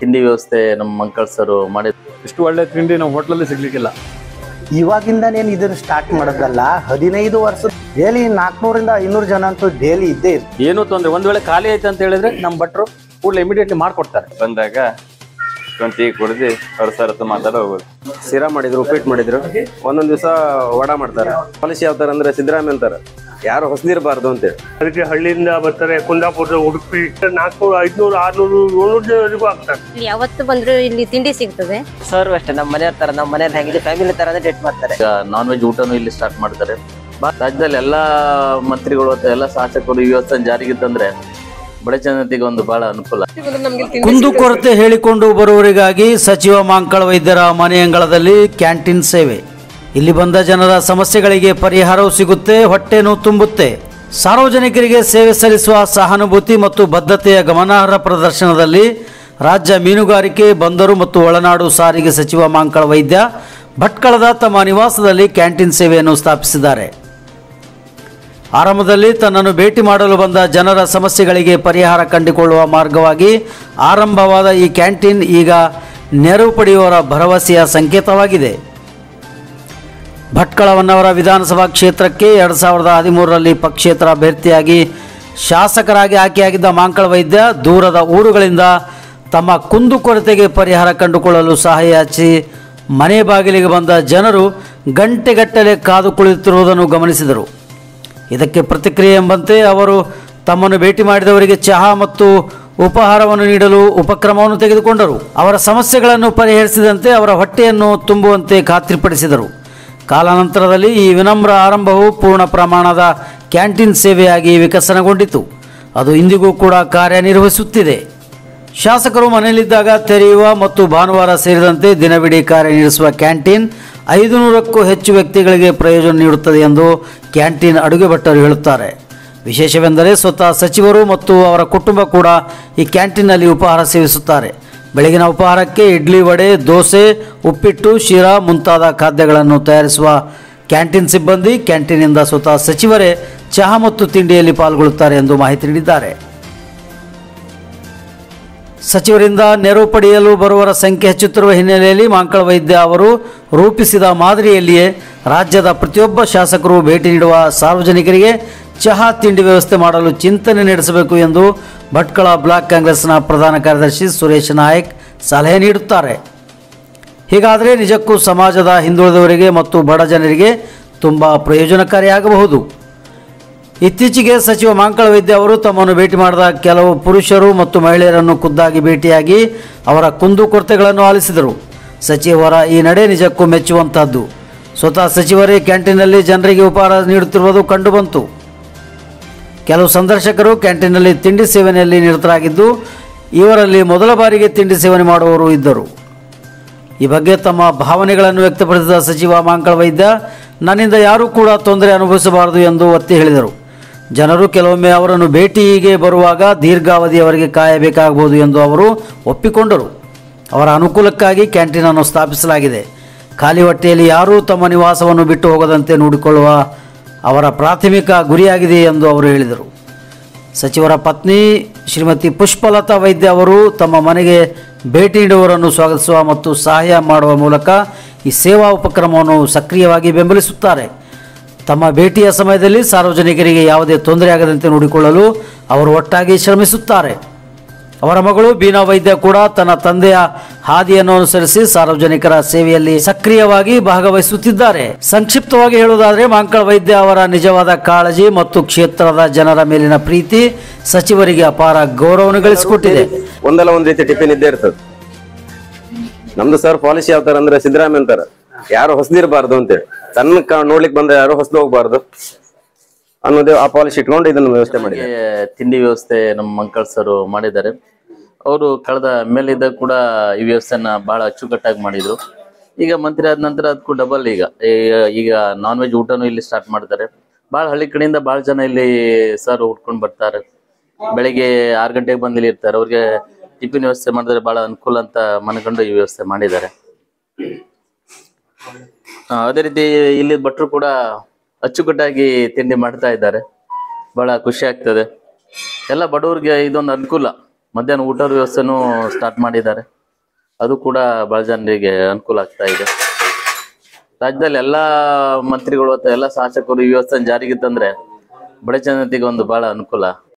ತಿಂಡಿ ವ್ಯವಸ್ಥೆ ನಮ್ಮ ಮಂಕಳ್ ಸರ್ ಮಾಡಿ ಇಷ್ಟು ಒಳ್ಳೆ ತಿಂಡಿ ನಮ್ಮ ಹೋಟ್ಲಲ್ಲಿ ಸಿಗ್ಲಿಕ್ಕಿಲ್ಲ ಇವಾಗಿಂದನೇನು ಇದನ್ನ ಸ್ಟಾರ್ಟ್ ಮಾಡೋದಲ್ಲ ಹದಿನೈದು ವರ್ಷ ಡೈಲಿ ನಾಲ್ಕುನೂರಿಂದ ಐನೂರು ಜನ ಅಂತೂ ಡೈಲಿ ಇದ್ದೇ ಇರ್ತಾರೆ ಏನೂ ತೊಂದ್ರೆ ಒಂದ್ ವೇಳೆ ಖಾಲಿ ಐತೆ ಅಂತ ಹೇಳಿದ್ರೆ ನಮ್ಮ ಭಟ್ರು ಕೂಡಲೇ ಇಮಿಡಿಯೇಟ್ಲಿ ಮಾಡ್ಕೊಡ್ತಾರೆ ಬಂದಾಗ ಒಂದು ಟೀ ಕುಡಿದು ಅವ್ರ ಸರ್ ಹತ್ರ ಮಾತಾಡೋ ಹೋಗೋದು ಶಿರಾ ಮಾಡಿದ್ರು ಉಪ್ಪಿಟ್ಟು ಮಾಡಿದ್ರು ಒಂದೊಂದ್ ದಿವಸ ವಡ ಮಾಡ್ತಾರೆ ಪಾಲಿಸಿ ಯಾವ ತರ ಅಂದ್ರೆ ಸಿದ್ದರಾಮಯ್ಯ ಅಂತಾರೆ ಯಾರು ಹೊಸದಿರಬಾರ್ದು ಅಂತೇಳಿ ಅದಕ್ಕೆ ಹಳ್ಳಿಯಿಂದ ಬರ್ತಾರೆ ಕುಂದಾಪುರದ ಉಡುಪಿ ನಾಲ್ಕುನೂರು ಐದ್ನೂರು ಆರ್ನೂರು ಏಳ್ನೂರು ಜನರಿಗೂ ಆಗ್ತಾರೆ ಇಲ್ಲಿ ಯಾವತ್ತು ಬಂದ್ರು ಇಲ್ಲಿ ತಿಂಡಿ ಸಿಗ್ತದೆ ಸರ್ ಅಷ್ಟೇ ನಮ್ಮ ಮನೆಯವ್ರ ತರ ನಮ್ಮ ಮನೆಯವ್ರ ಹೆಂಗಿದೆ ಫ್ಯಾಮಿಲಿ ತರನೇ ಡೇಟ್ ಮಾಡ್ತಾರೆ ಈಗ ನಾನ್ ವೆಜ್ ಊಟನೂ ಇಲ್ಲಿ ಸ್ಟಾರ್ಟ್ ಮಾಡ್ತಾರೆ ಬಾ- ರಾಜ್ಯದಲ್ಲಿ ಎಲ್ಲಾ ಮಂತ್ರಿಗಳು ಅಥವಾ ಎಲ್ಲ ಶಾಸಕರು ಈ ವ್ಯವಸ್ಥೆ ಜಾರಿಗೆ ತಂದ್ರೆ ಬಡ ಜನತೆಗೆ ಒಂದು ಬಹಳ ಅನುಕೂಲ ಕುಂದುಕೊರತೆ ಹೇಳಿಕೊಂಡು ಬರುವವರಿಗಾಗಿ ಸಚಿವ ಮಾಂಕಳ ವೈದ್ಯರ ಮನೆ ಅಂಗಳದಲ್ಲಿ ಕ್ಯಾಂಟೀನ್ ಸೇವೆ ಇಲ್ಲಿ ಬಂದ ಜನರ ಸಮಸ್ಯೆಗಳಿಗೆ ಪರಿಹಾರವೂ ಸಿಗುತ್ತೆ ಹೊಟ್ಟೆನೂ ತುಂಬುತ್ತೆ ಸಾರ್ವಜನಿಕರಿಗೆ ಸೇವೆ ಸಲ್ಲಿಸುವ ಸಹಾನುಭೂತಿ ಮತ್ತು ಬದ್ಧತೆಯ ಗಮನಾರ್ಹ ಪ್ರದರ್ಶನದಲ್ಲಿ ರಾಜ್ಯ ಮೀನುಗಾರಿಕೆ ಬಂದರು ಮತ್ತು ಒಳನಾಡು ಸಾರಿಗೆ ಸಚಿವ ಮಾಂಕಳ ವೈದ್ಯ ಭಟ್ಕಳದ ತಮ್ಮ ನಿವಾಸದಲ್ಲಿ ಕ್ಯಾಂಟೀನ್ ಸೇವೆಯನ್ನು ಸ್ಥಾಪಿಸಿದ್ದಾರೆ ಆರಂಭದಲ್ಲಿ ತನ್ನನ್ನು ಭೇಟಿ ಮಾಡಲು ಬಂದ ಜನರ ಸಮಸ್ಯೆಗಳಿಗೆ ಪರಿಹಾರ ಕಂಡುಕೊಳ್ಳುವ ಮಾರ್ಗವಾಗಿ ಆರಂಭವಾದ ಈ ಕ್ಯಾಂಟೀನ್ ಈಗ ನೆರವು ಪಡೆಯುವವರ ಭರವಸೆಯ ಸಂಕೇತವಾಗಿದೆ ಭಟ್ಕಳ ಹೊನ್ನವರ ವಿಧಾನಸಭಾ ಕ್ಷೇತ್ರಕ್ಕೆ ಎರಡು ಸಾವಿರದ ಹದಿಮೂರರಲ್ಲಿ ಪಕ್ಷೇತರ ಅಭ್ಯರ್ಥಿಯಾಗಿ ಶಾಸಕರಾಗಿ ಆಯ್ಕೆಯಾಗಿದ್ದ ಮಾಂಕಳ ವೈದ್ಯ ದೂರದ ಊರುಗಳಿಂದ ತಮ್ಮ ಕುಂದುಕೊರತೆಗೆ ಪರಿಹಾರ ಕಂಡುಕೊಳ್ಳಲು ಸಹಾಯಾಚಿ ಮನೆ ಬಾಗಿಲಿಗೆ ಬಂದ ಜನರು ಗಂಟೆಗಟ್ಟಲೆ ಕಾದು ಕುಳಿತಿರುವುದನ್ನು ಗಮನಿಸಿದರು ಇದಕ್ಕೆ ಪ್ರತಿಕ್ರಿಯೆ ಎಂಬಂತೆ ಅವರು ತಮ್ಮನ್ನು ಭೇಟಿ ಮಾಡಿದವರಿಗೆ ಚಹಾ ಮತ್ತು ಉಪಹಾರವನ್ನು ನೀಡಲು ಉಪಕ್ರಮವನ್ನು ತೆಗೆದುಕೊಂಡರು ಅವರ ಸಮಸ್ಯೆಗಳನ್ನು ಪರಿಹರಿಸಿದಂತೆ ಅವರ ಹೊಟ್ಟೆಯನ್ನು ತುಂಬುವಂತೆ ಖಾತ್ರಿಪಡಿಸಿದರು ಕಾಲಾನಂತರದಲ್ಲಿ ಈ ವಿನಮ್ರ ಆರಂಭವು ಪೂರ್ಣ ಪ್ರಮಾಣದ ಕ್ಯಾಂಟೀನ್ ಸೇವೆಯಾಗಿ ವಿಕಸನಗೊಂಡಿತು ಅದು ಇಂದಿಗೂ ಕೂಡ ಕಾರ್ಯನಿರ್ವಹಿಸುತ್ತಿದೆ ಶಾಸಕರು ಮನೆಯಲ್ಲಿದ್ದಾಗ ತೆರೆಯುವ ಮತ್ತು ಭಾನುವಾರ ಸೇರಿದಂತೆ ದಿನವಿಡೀ ಕಾರ್ಯನಿರ್ವಹಿಸುವ ಕ್ಯಾಂಟೀನ್ ಐದು ನೂರಕ್ಕೂ ಹೆಚ್ಚು ವ್ಯಕ್ತಿಗಳಿಗೆ ಪ್ರಯೋಜನ ನೀಡುತ್ತದೆ ಎಂದು ಕ್ಯಾಂಟೀನ್ ಅಡುಗೆ ಭಟ್ಟರು ಹೇಳುತ್ತಾರೆ ವಿಶೇಷವೆಂದರೆ ಸ್ವತಃ ಸಚಿವರು ಮತ್ತು ಅವರ ಕುಟುಂಬ ಕೂಡ ಈ ಕ್ಯಾಂಟೀನ್ನಲ್ಲಿ ಉಪಹಾರ ಸೇವಿಸುತ್ತಾರೆ ಬೆಳಗಿನ ಉಪಹಾರಕ್ಕೆ ಇಡ್ಲಿ ವಡೆ ದೋಸೆ ಉಪ್ಪಿಟ್ಟು ಶಿರಾ ಮುಂತಾದ ಖಾದ್ಯಗಳನ್ನು ತಯಾರಿಸುವ ಕ್ಯಾಂಟೀನ್ ಸಿಬ್ಬಂದಿ ಕ್ಯಾಂಟೀನಿಂದ ಸ್ವತಃ ಸಚಿವರೇ ಚಹಾ ಮತ್ತು ತಿಂಡಿಯಲ್ಲಿ ಪಾಲ್ಗೊಳ್ಳುತ್ತಾರೆ ಎಂದು ಮಾಹಿತಿ ನೀಡಿದ್ದಾರೆ ಸಚಿವರಿಂದ ನೆರವು ಪಡೆಯಲು ಬರುವವರ ಸಂಖ್ಯೆ ಹೆಚ್ಚುತ್ತಿರುವ ಹಿನ್ನೆಲೆಯಲ್ಲಿ ಮಾಂಕಳ ವೈದ್ಯ ಅವರು ರೂಪಿಸಿದ ಮಾದರಿಯಲ್ಲಿಯೇ ರಾಜ್ಯದ ಪ್ರತಿಯೊಬ್ಬ ಶಾಸಕರು ಭೇಟಿ ನೀಡುವ ಸಾರ್ವಜನಿಕರಿಗೆ ಚಹಾ ತಿಂಡಿ ವ್ಯವಸ್ಥೆ ಮಾಡಲು ಚಿಂತನೆ ನಡೆಸಬೇಕು ಎಂದು ಭಟ್ಕಳ ಬ್ಲಾಕ್ ಕಾಂಗ್ರೆಸ್ನ ಪ್ರಧಾನ ಕಾರ್ಯದರ್ಶಿ ಸುರೇಶ್ ನಾಯಕ್ ಸಲಹೆ ನೀಡುತ್ತಾರೆ ಹೀಗಾದರೆ ನಿಜಕ್ಕೂ ಸಮಾಜದ ಹಿಂದುಳಿದವರಿಗೆ ಮತ್ತು ಬಡ ಜನರಿಗೆ ತುಂಬ ಪ್ರಯೋಜನಕಾರಿಯಾಗಬಹುದು ಇತ್ತೀಚೆಗೆ ಸಚಿವ ಮಾಂಕಳ ವೈದ್ಯ ಅವರು ತಮ್ಮನ್ನು ಭೇಟಿ ಮಾಡಿದ ಕೆಲವು ಪುರುಷರು ಮತ್ತು ಮಹಿಳೆಯರನ್ನು ಖುದ್ದಾಗಿ ಭೇಟಿಯಾಗಿ ಅವರ ಕುಂದುಕೊರತೆಗಳನ್ನು ಆಲಿಸಿದರು ಸಚಿವರ ಈ ನಡೆ ನಿಜಕ್ಕೂ ಮೆಚ್ಚುವಂತಹದ್ದು ಸ್ವತಃ ಸಚಿವರೇ ಕ್ಯಾಂಟೀನ್ನಲ್ಲಿ ಜನರಿಗೆ ಉಪಹಾರ ನೀಡುತ್ತಿರುವುದು ಕಂಡುಬಂತು ಕೆಲವು ಸಂದರ್ಶಕರು ಕ್ಯಾಂಟೀನ್ನಲ್ಲಿ ತಿಂಡಿ ಸೇವನೆಯಲ್ಲಿ ನಿರತರಾಗಿದ್ದು ಇವರಲ್ಲಿ ಮೊದಲ ಬಾರಿಗೆ ತಿಂಡಿ ಸೇವನೆ ಮಾಡುವವರು ಇದ್ದರು ಈ ಬಗ್ಗೆ ತಮ್ಮ ಭಾವನೆಗಳನ್ನು ವ್ಯಕ್ತಪಡಿಸಿದ ಸಚಿವ ಮಾಂಕಳ ವೈದ್ಯ ನನ್ನಿಂದ ಯಾರೂ ಕೂಡ ತೊಂದರೆ ಅನುಭವಿಸಬಾರದು ಎಂದು ಒತ್ತಿ ಹೇಳಿದರು ಜನರು ಕೆಲವೊಮ್ಮೆ ಅವರನ್ನು ಭೇಟಿಗೆ ಬರುವಾಗ ದೀರ್ಘಾವಧಿಯವರೆಗೆ ಕಾಯಬೇಕಾಗಬಹುದು ಎಂದು ಅವರು ಒಪ್ಪಿಕೊಂಡರು ಅವರ ಅನುಕೂಲಕ್ಕಾಗಿ ಕ್ಯಾಂಟೀನನ್ನು ಸ್ಥಾಪಿಸಲಾಗಿದೆ ಖಾಲಿ ಹೊಟ್ಟೆಯಲ್ಲಿ ಯಾರೂ ತಮ್ಮ ನಿವಾಸವನ್ನು ಬಿಟ್ಟು ಹೋಗದಂತೆ ನೋಡಿಕೊಳ್ಳುವ ಅವರ ಪ್ರಾಥಮಿಕ ಗುರಿಯಾಗಿದೆ ಎಂದು ಅವರು ಹೇಳಿದರು ಸಚಿವರ ಪತ್ನಿ ಶ್ರೀಮತಿ ಪುಷ್ಪಲತಾ ವೈದ್ಯ ಅವರು ತಮ್ಮ ಮನೆಗೆ ಭೇಟಿ ನೀಡುವವರನ್ನು ಸ್ವಾಗತಿಸುವ ಮತ್ತು ಸಹಾಯ ಮಾಡುವ ಮೂಲಕ ಈ ಸೇವಾ ಉಪಕ್ರಮವನ್ನು ಸಕ್ರಿಯವಾಗಿ ಬೆಂಬಲಿಸುತ್ತಾರೆ ತಮ್ಮ ಭೇಟಿಯ ಸಮಯದಲ್ಲಿ ಸಾರ್ವಜನಿಕರಿಗೆ ಯಾವುದೇ ತೊಂದರೆಯಾಗದಂತೆ ನೋಡಿಕೊಳ್ಳಲು ಅವರು ಒಟ್ಟಾಗಿ ಶ್ರಮಿಸುತ್ತಾರೆ ಅವರ ಮಗಳು ಬೀನಾ ವೈದ್ಯ ಕೂಡ ತನ್ನ ತಂದೆಯ ಹಾದಿಯನ್ನು ಅನುಸರಿಸಿ ಸಾರ್ವಜನಿಕರ ಸೇವೆಯಲ್ಲಿ ಸಕ್ರಿಯವಾಗಿ ಭಾಗವಹಿಸುತ್ತಿದ್ದಾರೆ ಸಂಕ್ಷಿಪ್ತವಾಗಿ ಹೇಳುವುದಾದರೆ ಮಾಂಕಳ ವೈದ್ಯ ಅವರ ನಿಜವಾದ ಕಾಳಜಿ ಮತ್ತು ಕ್ಷೇತ್ರದ ಜನರ ಮೇಲಿನ ಪ್ರೀತಿ ಸಚಿವರಿಗೆ ಅಪಾರ ಗೌರವವನ್ನು ಗಳಿಸಿಕೊಟ್ಟಿದೆ ಒಂದಲ್ಲ ಒಂದ್ ರೀತಿ ಟಿಫಿನ್ ಇದ್ದೇ ಇರ್ತದೆ ನಮ್ದು ಸರ್ ಪಾಲಿಸಿ ಯಾವ ತರ ಅಂದ್ರೆ ಸಿದ್ದರಾಮಯ್ಯ ಅಂತಾರ ಯಾರು ಹೊಸದಿರಬಾರ್ದು ಅಂತೇಳಿ ತನ್ನ ಕ- ನೋಡ್ಲಿಕ್ ಬಂದ್ರೆ ಯಾರು ಹೊಸದು ಹೋಗ್ಬಾರ್ದು ಅನ್ನೋದೇ ಆ ಪಾಲಿಸಿ ಇಟ್ಕೊಂಡು ಇದನ್ನ ವ್ಯವಸ್ಥೆ ಮಾಡಿದೆ ಹಾಗೆ ತಿಂಡಿ ವ್ಯವಸ್ಥೆ ನಮ್ಮ ಮಂಕಳ್ ಸರ್ ಮಾಡಿದ್ದಾರೆ ಅವರು ಕಳೆದ ಎಮ್ ಎಲ್ ಕೂಡ ಈ ವ್ಯವಸ್ಥೆನ ಬಹಳ ಅಚ್ಚುಕಟ್ಟಾಗಿ ಮಾಡಿದ್ರು ಈಗ ಮಂತ್ರಿ ಆದ ನಂತರ ಅದಕ್ಕೂ ಡಬಲ್ ಈಗ ಈ- ಈಗ ನಾನ್ ವೆಜ್ ಊಟನೂ ಇಲ್ಲಿ ಸ್ಟಾರ್ಟ್ ಮಾಡ್ತಾರೆ ಬಹಳ ಹಳ್ಳಿ ಕಡೆಯಿಂದ ಬಹಳ ಜನ ಇಲ್ಲಿ ಸರ್ ಉಟ್ಕೊಂಡು ಬರ್ತಾರೆ ಬೆಳಿಗ್ಗೆ ಆರು ಗಂಟೆಗೆ ಬಂದು ಇಲ್ಲಿ ಇರ್ತಾರೆ ಅವ್ರಿಗೆ ಟಿಫಿನ್ ವ್ಯವಸ್ಥೆ ಮಾಡಿದ್ರೆ ಬಹಳ ಅನುಕೂಲ ಅಂತ ಮನಗಂಡು ಈ ವ್ಯವಸ್ಥೆ ಮಾಡಿದ್ದಾರೆ ಆ, ಅದೇ ರೀತಿ ಇಲ್ಲಿ ಭಟ್ರು ಕೂಡ ಅಚ್ಚುಕಟ್ಟಾಗಿ ತಿಂಡಿ ಮಾಡ್ತಾ ಇದ್ದಾರೆ ಬಹಳ ಖುಷಿ ಆಗ್ತದೆ ಎಲ್ಲ ಬಡವರಿಗೆ ಇದೊಂದು ಅನುಕೂಲ ಮಧ್ಯಾಹ್ನ ಊಟದ ವ್ಯವಸ್ಥೆನೂ ಸ್ಟಾರ್ಟ್ ಮಾಡಿದ್ದಾರೆ ಅದು ಕೂಡ ಬಹಳ ಜನರಿಗೆ ಅನುಕೂಲ ಆಗ್ತಾ ಇದೆ ರಾಜ್ಯದಲ್ಲಿ ಎಲ್ಲಾ ಮಂತ್ರಿಗಳು ಅಥವಾ ಎಲ್ಲಾ ಶಾಸಕರು ಈ ವ್ಯವಸ್ಥೆ ಜಾರಿಗೆ ತಂದ್ರೆ ಬಡ ಜನತೆಗೆ ಒಂದು ಬಹಳ ಅನುಕೂಲ